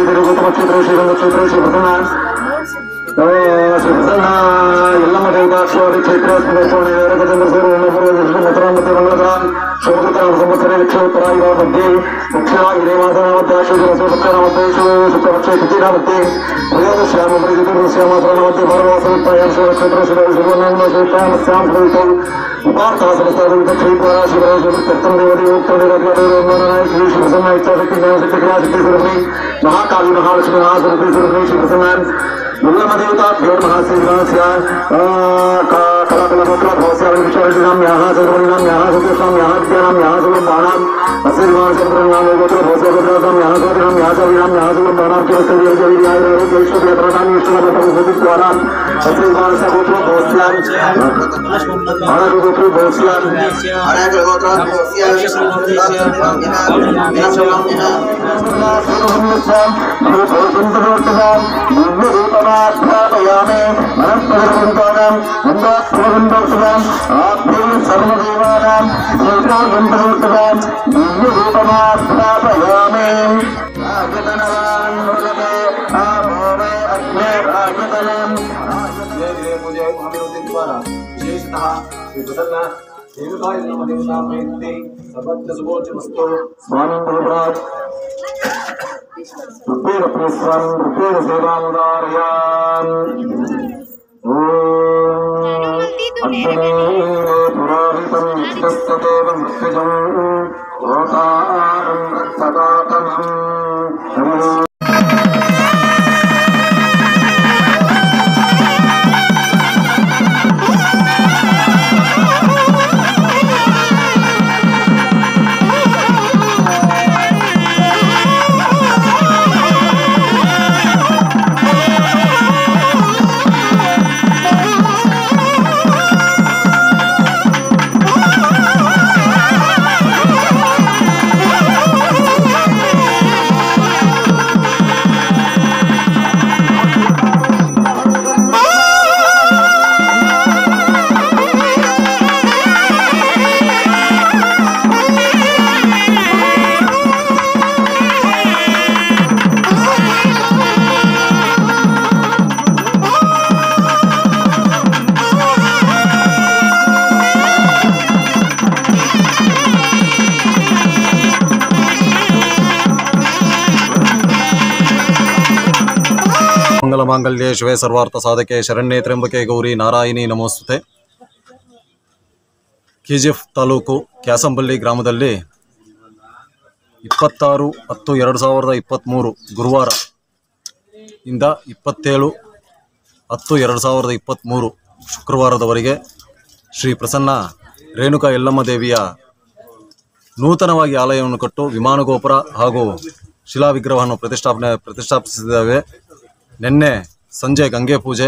ಶ್ರೀಧರ ಗೌತಮ ಕ್ಷೇತ್ರ ಶ್ರೀರಂಗ ಕ್ಷೇತ್ರ ಶ್ರೀ ಪ್ರಸನ್ನ ಓ, ಶ್ರೀ ಪ್ರಸನ್ನ ಎಲ್ಲಮ್ಮ ದೇವತಾಶ್ವರಿ ಕ್ಷೇತ್ರ ಸ್ಮರಿಸೋಣ ಗಜೇಂದ್ರ ಸೂರ್ಯ ಇನ್ನೊಬ್ಬರು ವಿಷ್ಣು ಮಥುರಾ ಮತ್ತು ಮಂಗಳದ ಶೋಭಕರ ಸಂವತ್ಸರ ಲಕ್ಷೋತ್ತರ ಇವ ಮಧ್ಯೆ ದಕ್ಷಿಣ ಹಿರೇಮಾಸನ ಮಧ್ಯ ಶುಭ ರಸೋಪಕರ ಮಧ್ಯೆ ಶುಕ್ಲಪಕ್ಷ ತಿಥಿನ ಮಧ್ಯೆ ಪ್ರಯೋಗ ಶ್ಯಾಮ ಪರಿಚಿತ ಶ್ಯಾಮಾಸನ ಮಧ್ಯೆ ಭರವಾಸ ಉತ್ಪಾಯನ ಶಿವ ನಕ್ಷತ್ರ ಶಿವ ಶಿವನಾಮ ಶ್ರೀತಾಮ ಶ್ಯಾಮ ಸಹಿತ ಉಪಾರ್ಥ ಸಮಸ್ತ ಕ್ಷೇತ್ರ ಶಿವ ಕರ್ತನ ದೇವತೆ ಉತ್ತಮ ದೇವತೆ ಶ್ರೀ ಶ್ರೀ ಪ್ರಸನ್ನ ಇಚ್ಛಾಶಕ್ತಿ ಜ್ಞಾನಶಕ್ತಿ ಕ್ರಿಯಾಶಕ್ತಿ ಸುರಭಿ ಮಹಾಕಾಳಿ ಮಹಾಲಕ್ಷ್ಮಿ ಮಹಾಸರಸ್ವತಿ ಸುರಭಿ ಶ್ರೀ ಪ್ರಸನ್ನ ಎಲ್ಲಮ ದೇವತಾ ಭ್ಯೋ ಮಹಾಶ್ರೀ ಕಲಾಕಲಮಕ್ಲ ಭವಸ್ಯ ವಿಚಾರಿಣಾಮ್ಯಾಹ ಸರ್ವಣಿನಾಮ್ಯಾಹ ಸತ್ಯಸ್ವಾಮ್ಯಾಹ ವಿದ್ಯಾನಾಮ್ಯಾಹ ಸರ್ವಂ ಅಶ್ರೀಮಾನ್ ಚಂದ್ರನಾಮ ಗೋತ್ರ ಭವಸ್ಯ ಭದ್ರಾಸಾಮ್ಯಾಹ ಸೋದನಾಮ್ಯಾಹ ಸವಿನಾಮ್ಯಾಹ ಸರ್ವಂ ಬಾಣಾಂ ಕಿರಸ್ತವ್ಯ ಜವಿರ್ಯಾಯ ಐಶ್ವರ್ಯ ಪ್ರಧಾನ ವಿಷ್ಣುವರ್ಧನ ಭೂತಿದ್ವಾರ ಅಶ್ರೀಮಾನ್ ಸಗೋತ್ರ ಭವಸ್ಯ ಬಾಣಗೋತ್ರ ಭವಸ್ಯ ൂപമാധ്യാപയാമേ മനസ്പദം ഗന്ധാസ്മൃതം ആഭ്യം സർവദേവാനാം ഗന്ധോത്സവം ദിവ്യരൂപമാധ്യാപയാമേ ആഗതനവാൻ മുരളേ ആമോമേ അഗ്നേ ആഗതനം पूजा महाविरोधी द्वारा विशेषतः श्री प्रसन्न देवताय नमः देवता प्रीति सर्वत्र सुभोचमस्तु स्वामी गुरुराज रुपेण प्रेस्वामी रुपेण सेवामुदारयान् ॐ अग्ने पुरोहितं विष्णस्तदेव मृत्युजं रोतारं रक्तदातनम् ಮಂಗಲಮಾಂಗಲ್ಯೆ ಶಿವೆ ಸರ್ವಾರ್ಥ ಸಾಧಕೆ ಶರಣ್ಯೆ ತ್ರ್ಯಂಬಕೆ ಗೌರಿ ನಾರಾಯಣಿ ನಮೋಸ್ತುತೆ ಕೆಜಿಎಫ್ ತಾಲೂಕು ಕ್ಯಾಸಂಬಳ್ಳಿ ಗ್ರಾಮದಲ್ಲಿ ಇಪ್ಪತ್ತಾರು ಹತ್ತು ಎರಡು ಸಾವಿರದ ಇಪ್ಪತ್ತ್ಮೂರು ಗುರುವಾರ ಇಂದ ಇಪ್ಪತ್ತೇಳು ಹತ್ತು ಎರಡು ಸಾವಿರದ ಇಪ್ಪತ್ತ್ಮೂರು ಶುಕ್ರವಾರದವರೆಗೆ ಶ್ರೀ ಪ್ರಸನ್ನ ರೇಣುಕಾ ಯಲ್ಲಮ್ಮ ದೇವಿಯ ನೂತನವಾಗಿ ಆಲಯವನ್ನು ಕಟ್ಟು ವಿಮಾನ ಗೋಪುರ ಹಾಗೂ ಶಿಲಾ ವಿಗ್ರಹವನ್ನು ಪ್ರತಿಷ್ಠಾಪನೆ ಪ್ರತಿಷ್ಠಾಪಿಸಿದ್ದೇವೆ ನಿನ್ನೆ ಸಂಜೆ ಗಂಗೆ ಪೂಜೆ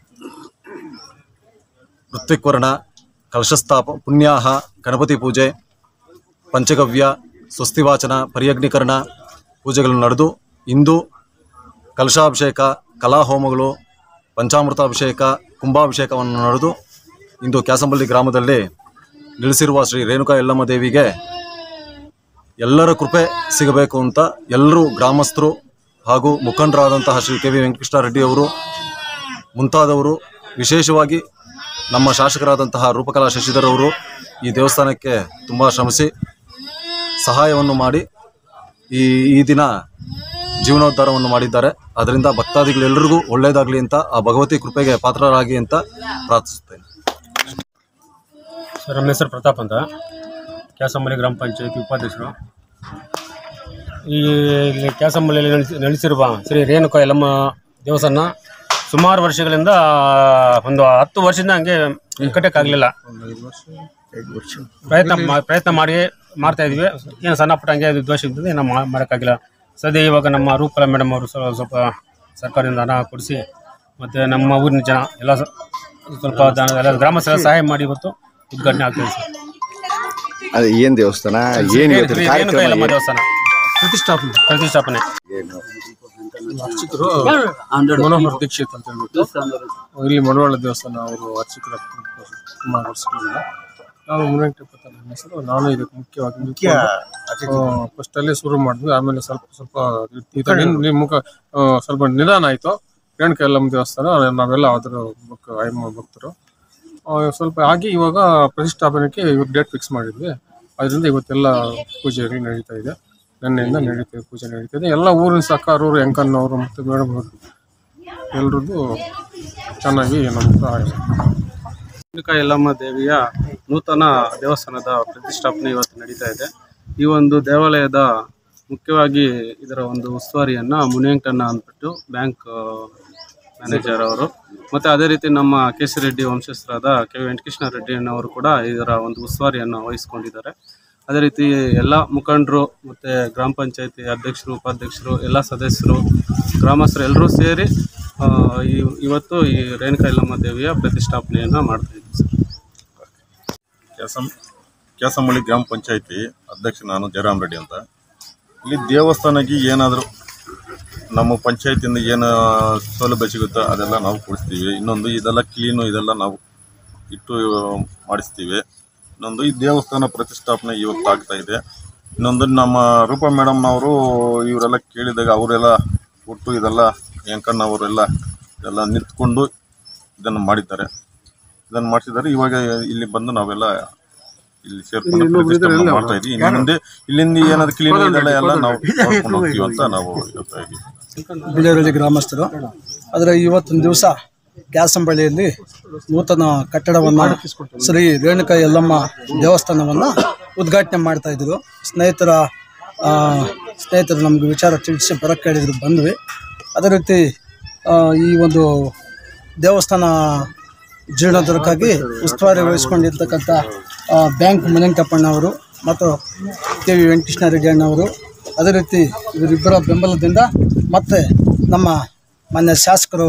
ಋತ್ವಿಕ್ವರ್ಣ ಕಲಶಸ್ಥಾಪ ಪುಣ್ಯಾಹ ಗಣಪತಿ ಪೂಜೆ ಪಂಚಗವ್ಯ ಸ್ವಸ್ತಿವಾಚನ ಪರಿಯಗ್ನೀಕರಣ ಪೂಜೆಗಳು ನಡೆದು ಇಂದು ಕಲಶಾಭಿಷೇಕ ಕಲಾಹೋಮಗಳು ಪಂಚಾಮೃತಾಭಿಷೇಕ ಕುಂಭಾಭಿಷೇಕವನ್ನು ನಡೆದು ಇಂದು ಕ್ಯಾಸಂಬಳ್ಳಿ ಗ್ರಾಮದಲ್ಲಿ ನಿಲ್ಲಿಸಿರುವ ಶ್ರೀ ರೇಣುಕಾ ಯಲ್ಲಮ್ಮ ದೇವಿಗೆ ಎಲ್ಲರ ಕೃಪೆ ಸಿಗಬೇಕು ಅಂತ ಎಲ್ಲರೂ ಗ್ರಾಮಸ್ಥರು ಹಾಗೂ ಮುಖಂಡರಾದಂತಹ ಶ್ರೀ ಕೆ ವಿ ವೆಂಕಟಕೃಷ್ಣಾರೆಡ್ಡಿ ಅವರು ಮುಂತಾದವರು ವಿಶೇಷವಾಗಿ ನಮ್ಮ ಶಾಸಕರಾದಂತಹ ರೂಪಕಲಾ ಶಶಿಧರ್ ಅವರು ಈ ದೇವಸ್ಥಾನಕ್ಕೆ ತುಂಬ ಶ್ರಮಿಸಿ ಸಹಾಯವನ್ನು ಮಾಡಿ ಈ ಈ ದಿನ ಜೀವನೋದ್ಧಾರವನ್ನು ಮಾಡಿದ್ದಾರೆ ಅದರಿಂದ ಭಕ್ತಾದಿಗಳೆಲ್ಲರಿಗೂ ಒಳ್ಳೆಯದಾಗಲಿ ಅಂತ ಆ ಭಗವತಿ ಕೃಪೆಗೆ ಪಾತ್ರರಾಗಿ ಅಂತ ಪ್ರಾರ್ಥಿಸುತ್ತೇನೆ ಸರ್ ನಮ್ಮ ಹೆಸರು ಪ್ರತಾಪ್ ಅಂತ ಕ್ಯಾಸಂಬಳಿ ಗ್ರಾಮ ಪಂಚಾಯತಿ ಉಪಾಧ್ಯಕ್ಷರು ಈ ಇಲ್ಲಿ ಕ್ಯಾಸಂಬಳಿಯಲ್ಲಿ ನೆಲೆಸಿ ನೆಲೆಸಿರುವ ಶ್ರೀ ರೇಣುಕಾ ಯಲ್ಲಮ್ಮ ದೇವಸ್ಥಾನ ಸುಮಾರು ವರ್ಷಗಳಿಂದ ಒಂದು ಹತ್ತು ವರ್ಷದಿಂದ ಹಂಗೆ ಕಟ್ಟಕ್ಕಾಗಲಿಲ್ಲ ಪ್ರಯತ್ನ ಮಾ- ಪ್ರಯತ್ನ ಮಾಡಿ ಮಾಡ್ತಾ ಇದ್ವಿ ಏನು ಸಣ್ಣ ಪುಟ್ಟ ಹಂಗೆ ಅದು ದೋಷ ಇದ್ದದ್ದು ಏನು ಮಾ- ಮಾಡೋಕ್ಕಾಗಿಲ್ಲ ಸದ್ಯ ಇವಾಗ ನಮ್ಮ ರೂಪಕಲಾ ಮೇಡಮ್ ಅವರು ಸ್ವಲ್ಪ ಸ್ವಲ್ಪ ಸರ್ಕಾರದಿಂದ ಹಣ ಕೊಡಿಸಿ ಮತ್ತು ನಮ್ಮ ಊರಿನ ಜನ ಎಲ್ಲ ಸ- ಸ್ವಲ್ಪ ದ- ಎಲ್ಲ ಗ್ರಾಮಸ್ಥರ ಸಹಾಯ ಮಾಡಿ ಇವತ್ತು ಉದ್ಘಾಟನೆ ಆಗ್ತದೆ ಸರ್ ಅದು ಏನ್ ದೇವಸ್ಥಾನ ಏನ್ ಇವತ್ತಿನ ರೇಣುಕಾ ಕಾರ್ಯಕ್ರಮ ಯಲ್ಲಮ್ಮ ಏನು? ದೇವಸ್ಥಾನ ಪ್ರತಿಷ್ಠಾಪನೆ ಪ್ರತಿಷ್ಠಾಪನೆ ಅರ್ಚಕರು ಮನೋಹರ್ ದೀಕ್ಷಿತ್ ಅಂತ ಹೇಳ್ಬಿಟ್ಟು ಇಲ್ಲಿ ಮಡವಾಳ ದೇವಸ್ಥಾನ ಅವರು ಅರ್ಚಕರ ತುಂಬ ವರ್ಷಗಳಿಂದ ನಾನು ಮುನ್ನಂಟೆಪ್ಪತ್ತ ನನ್ನ ಹೆಸರು ನಾನು ಇದಕ್ಕೆ ಮುಖ್ಯವಾಗಿ ಮುಖ್ಯ ಫಸ್ಟ್ ಅಲ್ಲೇ ಶುರು ಮಾಡಿದ್ವಿ ಆಮೇಲೆ ಸ್ವಲ್ಪ ಸ್ವಲ್ಪ ಇದು ನಿನ್- ನಿನ್ ಮುಖ ಆ, ಸ್ವಲ್ಪ ನಿಧಾನ ಆಯ್ತು ರೇಣುಕಾ ಯಲ್ಲಮ್ಮ ದೇವಸ್ಥಾನ ನಾವೆಲ್ಲ ಅದ್ರ ಭಕ್ ಆಯಮ್ಮ ಭಕ್ತರು ಆ, ಸ್ವಲ್ಪ ಆಗಿ ಇವಾಗ ಪ್ರತಿಷ್ಠಾಪನೆಗೆ ಇವಾಗ ಡೇಟ್ ಫಿಕ್ಸ್ ಮಾಡಿದ್ವಿ ಅದರಿಂದ ಇವತ್ತೆಲ್ಲ ಪೂಜೆಗಳು ನಡೀತಾ ಇದೆ ನಿನ್ನೆಯಿಂದ ನಡೀತಾ ಇದೆ ಪೂಜೆ ನಡೀತಾ ಇದೆ ಎಲ್ಲ ಊರಿನ ಸಹಕಾರವರು ಎಂಕನ್ನವರು ಮತ್ತು ಮೇಡಮ್ ಅವರು ಎಲ್ರದ್ದು ಚೆನ್ನಾಗಿ ನಮ್ಮ ಸಹಾಯ ರೇಣುಕಾ ಯಲ್ಲಮ್ಮ ದೇವಿಯ ನೂತನ ದೇವಸ್ಥಾನದ ಪ್ರತಿಷ್ಠಾಪನೆ ಇವತ್ತು ನಡೀತಾ ಇದೆ ಈ ಒಂದು ದೇವಾಲಯದ ಮುಖ್ಯವಾಗಿ ಇದರ ಒಂದು ಉಸ್ತುವಾರಿಯನ್ನ ಮುನಿಯಂಕಣ್ಣ ಅಂದ್ಬಿಟ್ಟು ಬ್ಯಾಂಕ್ ಮ್ಯಾನೇಜರ್ ಅವರು ಮತ್ತೆ ಅದೇ ರೀತಿ ನಮ್ಮ ಕೆ ಸಿ ರೆಡ್ಡಿ ವಂಶಸ್ಥರಾದ ಕೆ ವೆಂಕಟಕೃಷ್ಣ ರೆಡ್ಡಿ ಅವರು ಕೂಡ ಇದರ ಒಂದು ಉಸ್ತುವಾರಿಯನ್ನು ವಹಿಸಿಕೊಂಡಿದ್ದಾರೆ ಅದೇ ರೀತಿ ಎಲ್ಲ ಮುಖಂಡರು ಮತ್ತೆ ಗ್ರಾಮ ಪಂಚಾಯತಿ ಅಧ್ಯಕ್ಷರು ಉಪಾಧ್ಯಕ್ಷರು ಎಲ್ಲ ಸದಸ್ಯರು ಗ್ರಾಮಸ್ಥರು ಎಲ್ಲರೂ ಸೇರಿ ಆ, ಈ- ಇವತ್ತು ಈ ರೇಣುಕಾ ಯಲ್ಲಮ್ಮ ದೇವಿಯ ಪ್ರತಿಷ್ಠಾಪನೆಯನ್ನು ಮಾಡ್ತಾ ಇದ್ದೀವಿ ಸರ್ ಕ್ಯಾಸಂ ಕ್ಯಾಸಂಬಳ್ಳಿ ಗ್ರಾಮ ಪಂಚಾಯತಿ ಅಧ್ಯಕ್ಷ ನಾನು ಜಯರಾಮ್ ರೆಡ್ಡಿ ಅಂತ ಇಲ್ಲಿ ದೇವಸ್ಥಾನಕ್ಕೆ ಏನಾದರೂ ನಮ್ಮ ಪಂಚಾಯತಿಯಿಂದ ಏನು ಸೌಲಭ್ಯ ಸಿಗುತ್ತೋ ಅದೆಲ್ಲ ನಾವು ಕೊಡಿಸ್ತೀವಿ ಇನ್ನೊಂದು ಇದೆಲ್ಲ ಕ್ಲೀನು ಇದೆಲ್ಲ ನಾವು ಇಟ್ಟು ಮಾಡಿಸ್ತೀವಿ ಇನ್ನೊಂದು ಈ ದೇವಸ್ಥಾನ ಪ್ರತಿಷ್ಠಾಪನೆ ಇವತ್ತು ಆಗ್ತಾ ಇದೆ ಇನ್ನೊಂದು ನಮ್ಮ ರೂಪಾ ಮೇಡಮ್ನವರು ಇವರೆಲ್ಲ ಕೇಳಿದಾಗ ಅವರೆಲ್ಲ ಒಟ್ಟು ಇದೆಲ್ಲ ವೆಂಕಣ್ಣವರೆಲ್ಲ ಎಲ್ಲ ನಿಂತ್ಕೊಂಡು ಇದನ್ನು ಮಾಡಿದ್ದಾರೆ ಇದನ್ನು ಮಾಡಿಸಿದ್ದಾರೆ ಇವಾಗ ಇಲ್ಲಿ ಬಂದು ನಾವೆಲ್ಲ ಇಲ್ಲಿ ಸೇರ್ಕೊಂಡು ಪ್ರತಿಷ್ಠಾಪನೆ ಮಾಡ್ತಾ ಇದ್ದೀವಿ ಇನ್ನು ಮುಂದೆ ಇಲ್ಲಿಂದ ಏನಾದ್ರು ಕ್ಲೀನ್ ಇದೆಲ್ಲ ಎಲ್ಲ ನಾವು ನೋಡ್ಕೊಂಡು ಹೋಗ್ತೀವಿ ಅಂತ ನಾವು ಹೇಳ್ತಾ ಇದ್ದೀವಿ ಬಿಳಿಯರಳ್ಳಿ ಗ್ರಾಮಸ್ಥರು ಆದರೆ ಇವತ್ತಿನ ದಿವಸ ಕ್ಯಾಸಂಬಳ್ಳಿಯಲ್ಲಿ ನೂತನ ಕಟ್ಟಡವನ್ನು ಶ್ರೀ ರೇಣುಕಾ ಯಲ್ಲಮ್ಮ ದೇವಸ್ಥಾನವನ್ನು ಉದ್ಘಾಟನೆ ಮಾಡ್ತಾ ಇದ್ರು ಸ್ನೇಹಿತರ ಆ, ಸ್ನೇಹಿತರು ನಮ್ಗೆ ವಿಚಾರ ತಿಳಿಸಿ ಬರೋಕ್ಕೆ ಹೇಳಿದ್ರು ಬಂದ್ವಿ ಅದೇ ರೀತಿ ಆ, ಈ ಒಂದು ದೇವಸ್ಥಾನ ಜೀರ್ಣೋದ್ಧಾರಕ್ಕಾಗಿ ಉಸ್ತುವಾರಿ ವಹಿಸ್ಕೊಂಡಿರ್ತಕ್ಕಂಥ ಆ, ಬ್ಯಾಂಕ್ ಮುನಿಯಂಕಪ್ಪಣ್ಣವರು ಮತ್ತು ಕೆ ವಿ ವೆಂಕಟಕೃಷ್ಣ ರೆಡ್ಡಿ ಅಣ್ಣವರು ಅದೇ ರೀತಿ ಇವರಿಬ್ಬರ ಬೆಂಬಲದಿಂದ ಮತ್ತು ನಮ್ಮ ಮಾನ್ಯ ಶಾಸಕರು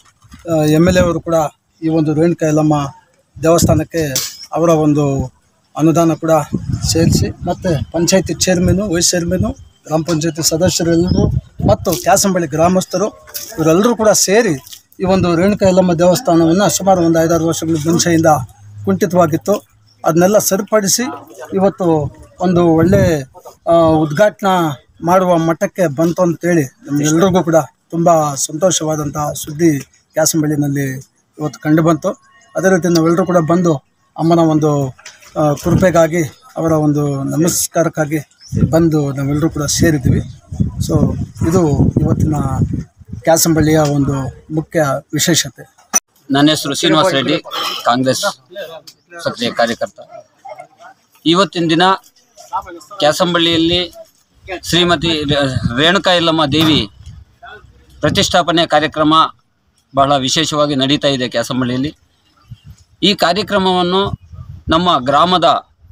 ಎಮ್ ಎಲ್ ಎ ಅವರು ಕೂಡ ಈ ಒಂದು ರೇಣುಕಾ ಯಲ್ಲಮ್ಮ ದೇವಸ್ಥಾನಕ್ಕೆ ಅವರ ಒಂದು ಅನುದಾನ ಕೂಡ ಸೇರಿಸಿ ಮತ್ತು ಪಂಚಾಯತಿ ಚೇರ್ಮನು ವೈಸ್ ಚೇರ್ಮನು ಗ್ರಾಮ ಪಂಚಾಯತಿ ಸದಸ್ಯರೆಲ್ಲರೂ ಮತ್ತು ಕ್ಯಾಸಂಬಳ್ಳಿ ಗ್ರಾಮಸ್ಥರು ಇವರೆಲ್ಲರೂ ಕೂಡ ಸೇರಿ ಈ ಒಂದು ರೇಣುಕಾ ಯಲ್ಲಮ್ಮ ದೇವಸ್ಥಾನವನ್ನು ಸುಮಾರು ಒಂದು ಐದಾರು ವರ್ಷಗಳ ಮುಂಚೆಯಿಂದ ಕುಂಠಿತವಾಗಿತ್ತು ಅದನ್ನೆಲ್ಲ ಸರಿಪಡಿಸಿ ಇವತ್ತು ಒಂದು ಒಳ್ಳೆ ಆ, ಉದ್ಘಾಟನಾ ಮಾಡುವ ಮಟ್ಟಕ್ಕೆ ಬಂತು ಅಂತೇಳಿ ನಮಗೆಲ್ಲರಿಗೂ ಕೂಡ ತುಂಬ ಸಂತೋಷವಾದಂಥ ಸುದ್ದಿ ಕ್ಯಾಸಂಬಳ್ಳಿನಲ್ಲಿ ಇವತ್ತು ಕಂಡು ಬಂತು ಅದೇ ರೀತಿ ನಾವೆಲ್ಲರೂ ಕೂಡ ಬಂದು ಅಮ್ಮನ ಒಂದು ಆ, ಕೃಪೆಗಾಗಿ ಅವರ ಒಂದು ನಮಸ್ಕಾರಕ್ಕಾಗಿ ಬಂದು ನಾವೆಲ್ಲರೂ ಕೂಡ ಸೇರಿದ್ದೀವಿ ಸೊ ಇದು ಇವತ್ತಿನ ಕ್ಯಾಸಂಬಳ್ಳಿಯ ಒಂದು ಮುಖ್ಯ ವಿಶೇಷತೆ ನನ್ನ ಹೆಸರು ಶ್ರೀನಿವಾಸ ರೆಡ್ಡಿ ಕಾಂಗ್ರೆಸ್ ಸಕ್ರಿಯ ಕಾರ್ಯಕರ್ತ ಇವತ್ತಿನ ದಿನ ಕ್ಯಾಸಂಬಳ್ಳಿಯಲ್ಲಿ ಶ್ರೀಮತಿ ರೇ- ರೇಣುಕಾ ಯಲ್ಲಮ್ಮ ದೇವಿ ಪ್ರತಿಷ್ಠಾಪನೆ ಕಾರ್ಯಕ್ರಮ ಬಹಳ ವಿಶೇಷವಾಗಿ ನಡೀತಾ ಇದೆ ಕ್ಯಾಸಂಬಳ್ಳಿಯಲ್ಲಿ ಈ ಕಾರ್ಯಕ್ರಮವನ್ನು ನಮ್ಮ ಗ್ರಾಮದ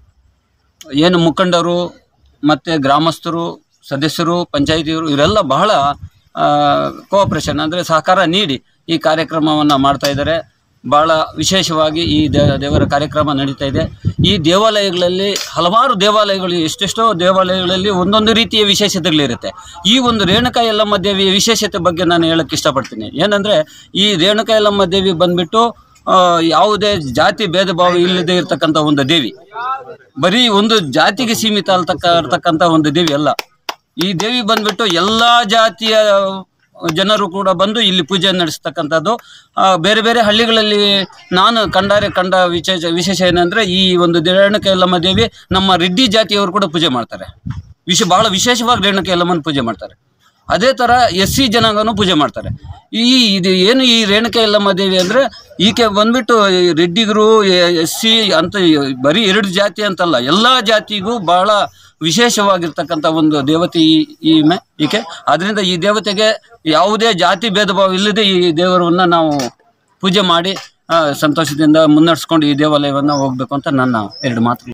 ಏನು ಮುಖಂಡರು ಮತ್ತು ಗ್ರಾಮಸ್ಥರು ಸದಸ್ಯರು ಪಂಚಾಯಿತಿಯವರು ಇವರೆಲ್ಲ ಬಹಳ ಕೋಆಪ್ರೇಷನ್ ಅಂದರೆ ಸಹಕಾರ ನೀಡಿ ಈ ಕಾರ್ಯಕ್ರಮವನ್ನು ಮಾಡ್ತಾ ಇದ್ದಾರೆ ಭಾಳ ವಿಶೇಷವಾಗಿ ಈ ದೇ ದೇವರ ಕಾರ್ಯಕ್ರಮ ನಡೀತಾ ಇದೆ ಈ ದೇವಾಲಯಗಳಲ್ಲಿ ಹಲವಾರು ದೇವಾಲಯಗಳು ಎಷ್ಟೆಷ್ಟೋ ದೇವಾಲಯಗಳಲ್ಲಿ ಒಂದೊಂದು ರೀತಿಯ ವಿಶೇಷತೆಗಳಿರುತ್ತೆ ಈ ಒಂದು ರೇಣುಕಾ ಯಲ್ಲಮ್ಮ ದೇವಿಯ ವಿಶೇಷತೆ ಬಗ್ಗೆ ನಾನು ಹೇಳಕ್ಕೆ ಇಷ್ಟಪಡ್ತೀನಿ ಏನಂದರೆ ಈ ರೇಣುಕಾ ಯಲ್ಲಮ್ಮ ದೇವಿ ಬಂದ್ಬಿಟ್ಟು ಆ, ಯಾವುದೇ ಜಾತಿ ಭೇದ ಭಾವ ಇಲ್ಲದೆ ಇರತಕ್ಕಂಥ ಒಂದು ದೇವಿ ಬರೀ ಒಂದು ಜಾತಿಗೆ ಸೀಮಿತ ಅಲ್ತಕ್ಕ ಇರ್ತಕ್ಕಂಥ ಒಂದು ದೇವಿ ಅಲ್ಲ ಈ ದೇವಿ ಬಂದ್ಬಿಟ್ಟು ಎಲ್ಲಾ ಜಾತಿಯ ಜನರು ಕೂಡ ಬಂದು ಇಲ್ಲಿ ಪೂಜೆ ನಡೆಸ್ತಕ್ಕಂಥದ್ದು ಆ, ಬೇರೆ ಬೇರೆ ಹಳ್ಳಿಗಳಲ್ಲಿ ನಾನು ಕಂಡಾರೆ ಕಂಡ ವಿಶೇಷ ವಿಶೇಷ ಏನಂದ್ರೆ ಈ ಒಂದು ರೇಣುಕ ಯಲ್ಲಮ್ಮ ದೇವಿ ನಮ್ಮ ರೆಡ್ಡಿ ಜಾತಿಯವರು ಕೂಡ ಪೂಜೆ ಮಾಡ್ತಾರೆ ವಿಶ ಬಹಳ ವಿಶೇಷವಾಗಿ ರೇಣುಕ ಯಲ್ಲಮ್ಮನ ಪೂಜೆ ಮಾಡ್ತಾರೆ ಅದೇ ಥರ ಎಸ್ ಸಿ ಜನಾಂಗನೂ ಪೂಜೆ ಮಾಡ್ತಾರೆ ಈ ಇದು ಏನು ಈ ರೇಣುಕಾ ಯಲ್ಲಮ್ಮ ದೇವಿ ಅಂದರೆ ಈಕೆ ಬಂದ್ಬಿಟ್ಟು ಈ ರೆಡ್ಡಿಗರು ಎಸ್ ಸಿ ಅಂತ ಬರೀ ಎರಡು ಜಾತಿ ಅಂತಲ್ಲ ಎಲ್ಲ ಜಾತಿಗೂ ಬಹಳ ವಿಶೇಷವಾಗಿರ್ತಕ್ಕಂಥ ಒಂದು ದೇವತೆ ಈ ಈಮೆ ಈಕೆ ಆದ್ದರಿಂದ ಈ ದೇವತೆಗೆ ಯಾವುದೇ ಜಾತಿ ಭೇದ ಭಾವ ಇಲ್ಲದೆ ಈ ದೇವರನ್ನು ನಾವು ಪೂಜೆ ಮಾಡಿ ಆ, ಸಂತೋಷದಿಂದ ಮುನ್ನಡೆಸ್ಕೊಂಡು ಈ ದೇವಾಲಯವನ್ನು ಹೋಗ್ಬೇಕು ಅಂತ ನನ್ನ ಎರಡು ಮಾತು